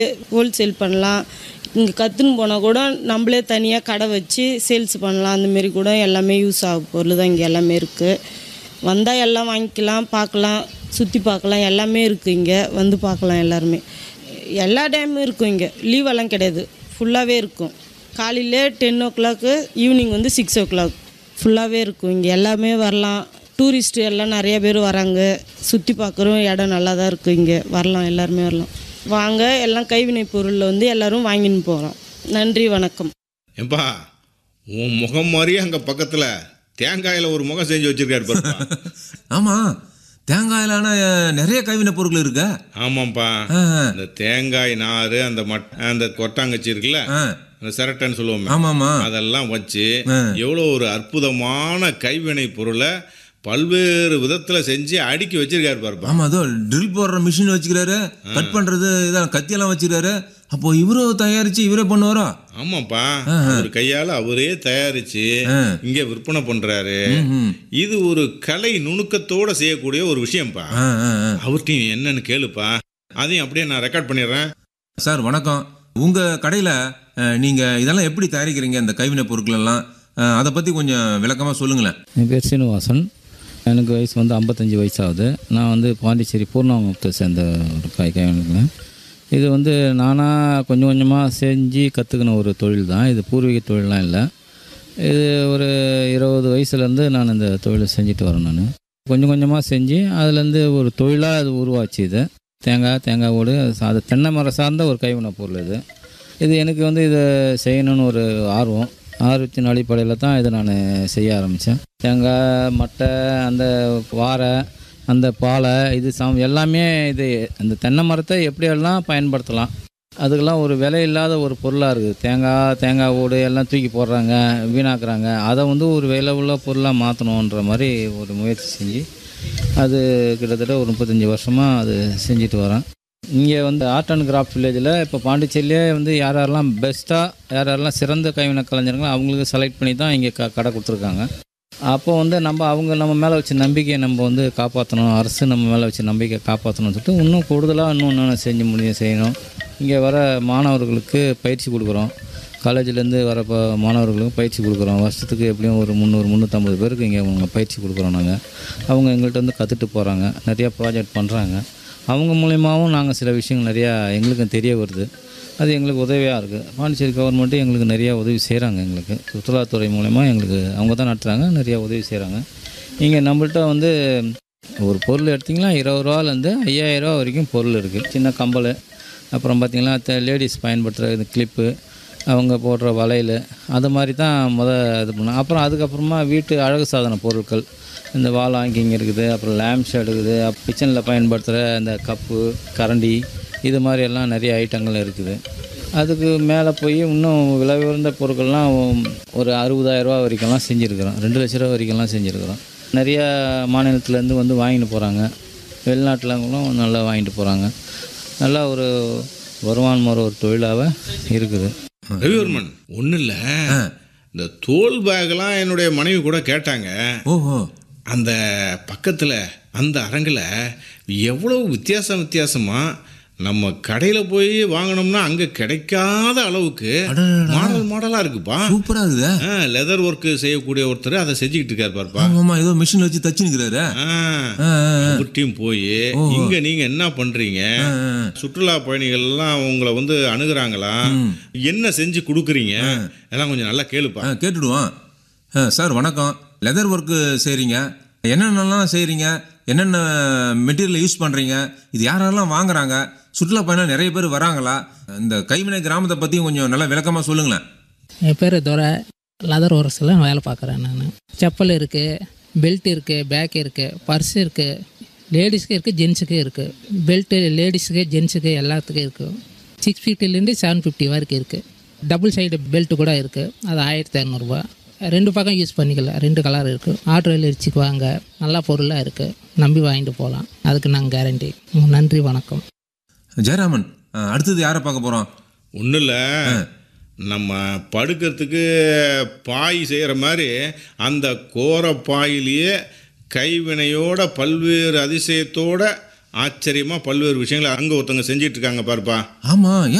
Wholesale பண்ணலாம் இங்கே கற்றுன்னு போனால் கூட நம்மளே தனியாக கடை வச்சு சேல்ஸ் பண்ணலாம் அந்தமாரி கூட எல்லாமே யூஸ் ஆகும் பொருள் தான் இங்கே எல்லாமே இருக்குது வந்தால் எல்லாம் வாங்கிக்கலாம் பார்க்கலாம் சுற்றி பார்க்கலாம் எல்லாமே இருக்குது இங்கே வந்து பார்க்கலாம் எல்லாருமே எல்லா டைமும் இருக்கும் இங்கே லீவெல்லாம் கிடையாது ஃபுல்லாகவே இருக்கும் காலையிலே டென் ஓ கிளாக்கு ஈவினிங் வந்து சிக்ஸ் ஓ கிளாக் ஃபுல்லாகவே இருக்கும் இங்கே எல்லாமே வரலாம் டூரிஸ்ட்டு எல்லாம் நிறைய பேர் வராங்க சுற்றி பார்க்குறோம் இடம் நல்லா தான் இருக்குது இங்கே வரலாம் எல்லாருமே வரலாம் வாங்க எல்லாம் கைவினை பொருளில் வந்து எல்லாரும் வாங்கின்னு போகிறோம் நன்றி வணக்கம் ஏம்பா உன் முகம் மாதிரியே அங்கே பக்கத்தில் தேங்காயில் ஒரு முகம் செஞ்சு வச்சிருக்காரு பாருப்பா ஆமா தேங்காயிலான அஹ், நிறைய கைவினை பொருட்கள் இருக்க ஆமாம்ப்பா இந்த தேங்காய் நார் அந்த மட் அந்த கொட்டாங்கச்சி இருக்குல்ல அந்த சிரட்டைன்னு சொல்லுவோமே ஆமாமா அதெல்லாம் வச்சு எவ்வளோ ஒரு அற்புதமான கைவினை பொருளை பல்வேறு விதத்தில் செஞ்சு அடுக்கி வச்சிருக்காரு பாருப்பா ஆமா அதோ ட்ரில் போடுற மிஷின் வச்சுக்கிறாரு கட் பண்றது இதான் கத்தியெல்லாம் வச்சுக்கிறாரு அப்போ இவரோ தயாரிச்சு இவரே பண்ணுவாரோ ஆமாப்பா அவர் கையால் அவரே தயாரிச்சு இங்கே விற்பனை பண்ணுறாரு இது ஒரு கலை நுணுக்கத்தோட செய்யக்கூடிய ஒரு விஷயம்ப்பா ஆ, ஆ, ஆ. அவர்கிட்டையும் என்னன்னு கேளுப்பா அதையும் அப்படியே நான் ரெக்கார்ட் பண்ணிடுறேன் சார் வணக்கம் உங்க கடையில அஹ், நீங்க இதெல்லாம் எப்படி தயாரிக்கிறீங்க இந்த கைவினை பொருட்கள் எல்லாம் அஹ், அதை பத்தி கொஞ்சம் விளக்கமா சொல்லுங்களேன் என் பேர் சீனிவாசன் எனக்கு வயசு வந்து ஐம்பத்தஞ்சு வயசு ஆகுது நான் வந்து பாண்டிச்சேரி பூர்ணாங்குப்பத்தை சேர்ந்த ஒரு காய் கைவினைங்க இது வந்து நானாக கொஞ்சம் கொஞ்சமாக செஞ்சு கற்றுக்கின ஒரு தொழில் தான் இது பூர்வீக தொழில்லாம் இல்லை இது ஒரு இருபது வயசுலேருந்து நான் இந்த தொழிலை செஞ்சுட்டு வரேன் நான் கொஞ்சம் கொஞ்சமாக செஞ்சு அதுலேருந்து ஒரு தொழிலாக அது உருவாச்சு இது தேங்காய் தேங்காய் ஓடு அது தென்னை மரம் சார்ந்த ஒரு கைவினை பொருள் இது இது எனக்கு வந்து இதை செய்யணும்னு ஒரு ஆர்வம் ஆர்வத்தின் அடிப்படையில் தான் இதை நான் செய்ய ஆரம்பித்தேன் தேங்காய் மட்டை அந்த வாரை அந்த பாலை இது சம் எல்லாமே இது அந்த தென்னை மரத்தை எப்படியெல்லாம் பயன்படுத்தலாம் அதுக்கெல்லாம் ஒரு விலை இல்லாத ஒரு பொருளாக இருக்குது தேங்காய் தேங்காய் ஓடு எல்லாம் தூக்கி போடுறாங்க வீணாக்குறாங்க அதை வந்து ஒரு விலை உள்ள பொருளாக மாற்றணுன்ற மாதிரி ஒரு முயற்சி செஞ்சு அது கிட்டத்தட்ட ஒரு முப்பத்தஞ்சு வருஷமாக அது செஞ்சுட்டு வரேன் இங்கே வந்து ஆர்ட் அண்ட் கிராஃப்ட் வில்லேஜில் இப்போ பாண்டிச்சேரியிலே வந்து யார் யாரெல்லாம் பெஸ்ட்டாக யார் யாரெல்லாம் சிறந்த கைவினை கலைஞர்களோ அவங்களுக்கு செலக்ட் பண்ணி தான் இங்கே க கடை கொடுத்துருக்காங்க அப்போ வந்து நம்ம அவங்க நம்ம மேலே வச்ச நம்பிக்கையை நம்ம வந்து காப்பாற்றணும் அரசு நம்ம மேலே வச்ச நம்பிக்கையை காப்பாற்றணும்னு சொல்லிட்டு இன்னும் கூடுதலாக இன்னும் இன்னும் செஞ்சு முடியும் செய்யணும் இங்கே வர மாணவர்களுக்கு பயிற்சி கொடுக்குறோம் காலேஜ்லேருந்து வர ப மாணவர்களுக்கும் பயிற்சி கொடுக்குறோம் வருஷத்துக்கு எப்படியும் ஒரு முந்நூறு முந்நூற்றம்பது பேருக்கு இங்கே அவங்க பயிற்சி கொடுக்குறோம் நாங்கள் அவங்க எங்கள்கிட்ட வந்து கற்றுட்டு போகிறாங்க நிறையா ப்ராஜெக்ட் பண்ணுறாங்க அவங்க மூலியமாகவும் நாங்கள் சில விஷயங்கள் நிறையா எங்களுக்கும் தெரிய வருது அது எங்களுக்கு உதவியாக இருக்குது பாண்டிச்சேரி கவர்மெண்ட்டு எங்களுக்கு நிறையா உதவி செய்கிறாங்க எங்களுக்கு சுற்றுலாத்துறை மூலயமா எங்களுக்கு அவங்க தான் நடத்துகிறாங்க நிறையா உதவி செய்கிறாங்க இங்கே நம்மள்ட்ட வந்து ஒரு பொருள் எடுத்திங்கன்னா இருபது ரூபாலேருந்து ஐயாயிரம் ரூபா வரைக்கும் பொருள் இருக்குது சின்ன கம்பல் அப்புறம் பார்த்திங்கன்னா லேடிஸ் பயன்படுத்துகிற இந்த கிளிப்பு அவங்க போடுற வளையல் அது மாதிரி தான் முத இது பண்ணோம் அப்புறம் அதுக்கப்புறமா வீட்டு அழகு சாதன பொருட்கள் இந்த வால் ஹேங்கிங் இருக்குது அப்புறம் லேம்ப் ஷேட் இருக்குது கிச்சனில் பயன்படுத்துகிற இந்த கப்பு கரண்டி இது மாதிரி எல்லாம் நிறைய ஐட்டங்கள் இருக்குது அதுக்கு மேலே போய் இன்னும் விலை உயர்ந்த பொருட்கள்லாம் ஒரு அறுபதாயிரரூவா வரைக்கும்லாம் செஞ்சுருக்கிறோம் ரெண்டு லட்ச ரூபா வரைக்கும்லாம் செஞ்சுருக்கிறோம் நிறைய மாநிலத்துலேருந்து வந்து வாங்கிட்டு போகிறாங்க வெளிநாட்டிலங்களும் நல்லா வாங்கிட்டு போகிறாங்க நல்லா ஒரு வருமானம் வர ஒரு தொழிலாக இருக்குது ரவிவர்மன் ஒன்றும் இல்லை இந்த தோல் பேக்லாம் என்னுடைய மனைவி கூட கேட்டாங்க ஓஹோ அந்த பக்கத்தில் அந்த அரங்கில் எவ்வளோ வித்தியாசம் வித்தியாசமாக நம்ம கடையில் போய் வாங்கினோம்னா அங்கே கிடைக்காத அளவுக்கு மாடல் மாடலாக இருக்குப்பா சூப்பரா இருக்குதே லெதர் ஒர்க்கு செய்யக்கூடிய ஒருத்தர் அதை செஞ்சுக்கிட்டு இருக்காரு பாருப்பா ஆமாமா ஏதோ மிஷின் வச்சு தச்சு நிற்கிறாரு ஆ, அவர்கிட்டயும் போய் இங்க நீங்க என்ன பண்றீங்க சுற்றுலா பயணிகள் எல்லாம் உங்களை வந்து அணுகுறாங்களா என்ன செஞ்சு கொடுக்குறீங்க எல்லாம் கொஞ்சம் நல்லா கேளுப்பா கேட்டுடுவோம் ஆ, சார் வணக்கம் லெதர் ஒர்க்கு செய்கிறீங்க என்னென்னலாம் செய்கிறீங்க என்னென்ன மெட்டீரியல் யூஸ் பண்ணுறீங்க இது யாரெல்லாம் வாங்குறாங்க சுற்றுலா பயணம் நிறைய பேர் வராங்களா இந்த கைவினை கிராமத்தை பற்றியும் கொஞ்சம் நல்லா விளக்கமாக சொல்லுங்களேன் என் பேர் துரை லெதர் ஒர்க்ஸில் வேலை பார்க்குறேன் நான் செப்பல் இருக்குது பெல்ட் இருக்குது பேக் இருக்குது பர்ஸ் இருக்குது லேடிஸ்க்கு இருக்குது ஜென்ஸுக்கு இருக்குது பெல்ட்டு லேடிஸுக்கு ஜென்ஸுக்கு எல்லாத்துக்கும் இருக்குது சிக்ஸ் ஃபிஃப்டிலேருந்து செவன் ஃபிஃப்டி வரைக்கும் இருக்குது டபுள் சைடு பெல்ட் கூட இருக்குது அது ஆயிரத்தி இரநூறுபா ரெண்டு பக்கம் யூஸ் பண்ணிக்கலாம் ரெண்டு கலர் இருக்குது ஆர்டர் வச்சுக்குவாங்க நல்ல பொருளாக இருக்குது நம்பி வாங்கிட்டு போகலாம் அதுக்கு நாங்கள் கேரண்டி நன்றி வணக்கம் ஜெயராமன் ஆ, அடுத்தது யாரை பார்க்க போகிறோம் ஒன்றும் இல்லை நம்ம படுக்கிறதுக்கு பாய் செய்கிற மாதிரி அந்த கோர பாயிலேயே கைவினையோட பல்வேறு அதிசயத்தோட ஆச்சரியமாக பல்வேறு விஷயங்களை அங்கே ஒருத்தவங்க செஞ்சிட்டு இருக்காங்க பாருப்பா ஆமா